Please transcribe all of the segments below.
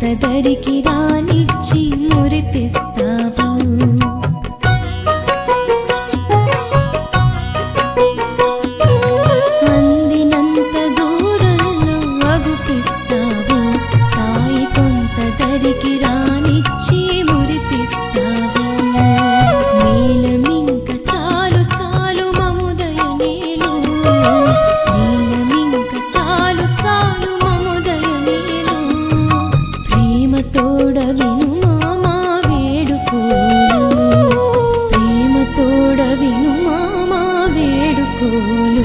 దరికి రానిచ్చి మురిపిస్తావు అందినంత దూరంలో అగుపిస్తావు సాయి కొంత దరికి రానిచ్చి మురిపిస్తావు నీలమింక చాలు చాలు మముదయ నీలు నీలమింక చాలు చాలు మముదయ నీలు ప్రేమ తోడ విను మామా వేడుకోలు ప్రేమ తోడ విను మామా వేడుకోలు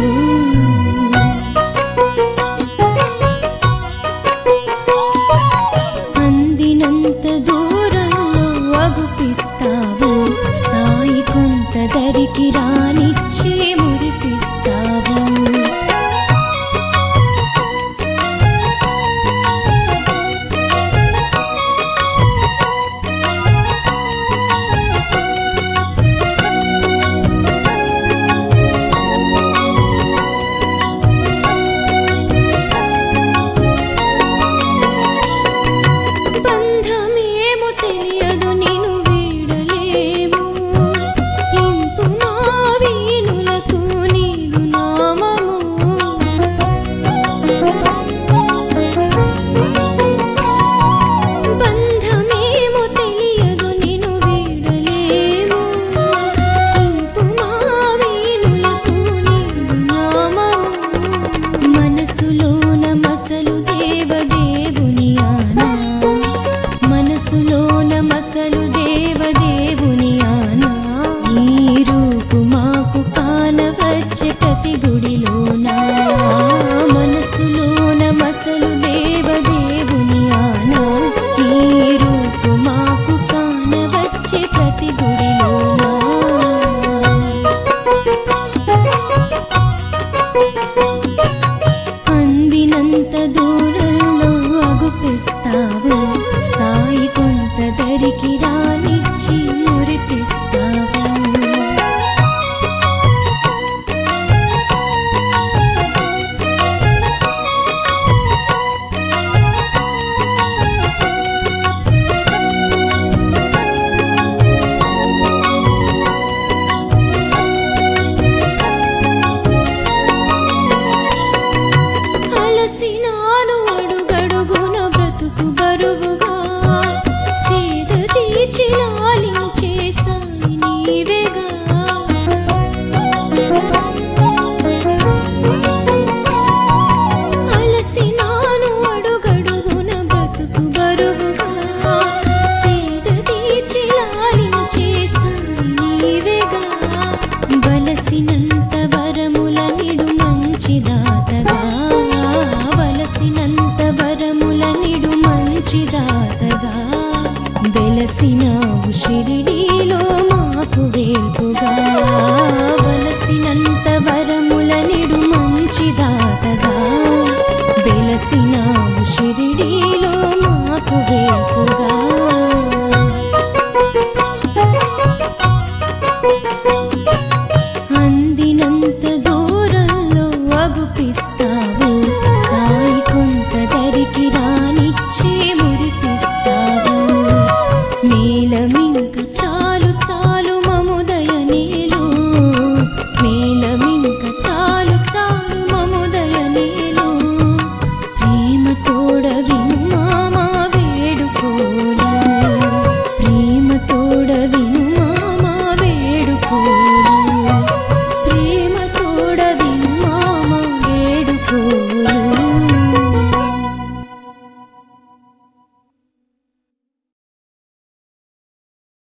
అందినంత దూరంలో అగుపిస్తావు సాయి కొంత దరికి రానిచ్చి మురిపిస్తావు బంధమేమో తెలియదు నిన్ను వీడలేము ఇంపు మా వీణులకు నీదు నామము బంధమేమో తెలియదు నిన్ను వీడలేము ఇంపు మా వీణులకు నీదు నామము మనసులోన మసలు దేవదేవుని ఆనా మనసులోన మసలు దేవదేవుని ఆనా ఈ రూపు మాకు కానవచ్చే ప్రతి గుడిలోనా మనసులోన మసలు దేవదేవుని ఆనా ఈ రూపు మాకు కానవచ్చే ప్రతి గుడిలోనా అందినంత దూరంలో అగుపిస్తావు సాయి కొంత దరికి రానిచ్చి మురిపిస్తావు అలసినాను అడుగడుగున బ్రతుకు బరువుగా సేద తీర్చి లాలించే సాయి నీవేగా అలసినాను అడుగడుగున బ్రతుకు బరువుగా సేద తీర్చి లాలించే సాయి నీవేగా వలసినంత వరముల నిడు మంచి దాతగా వలసినంత వరముల నిడు మంచి దాతగా వెలసినావు షిరిడీలో మాకు వేల్పుగా వలసినంత వరముల నిడు మంచి దాతగా వెలసినావు షిరిడీ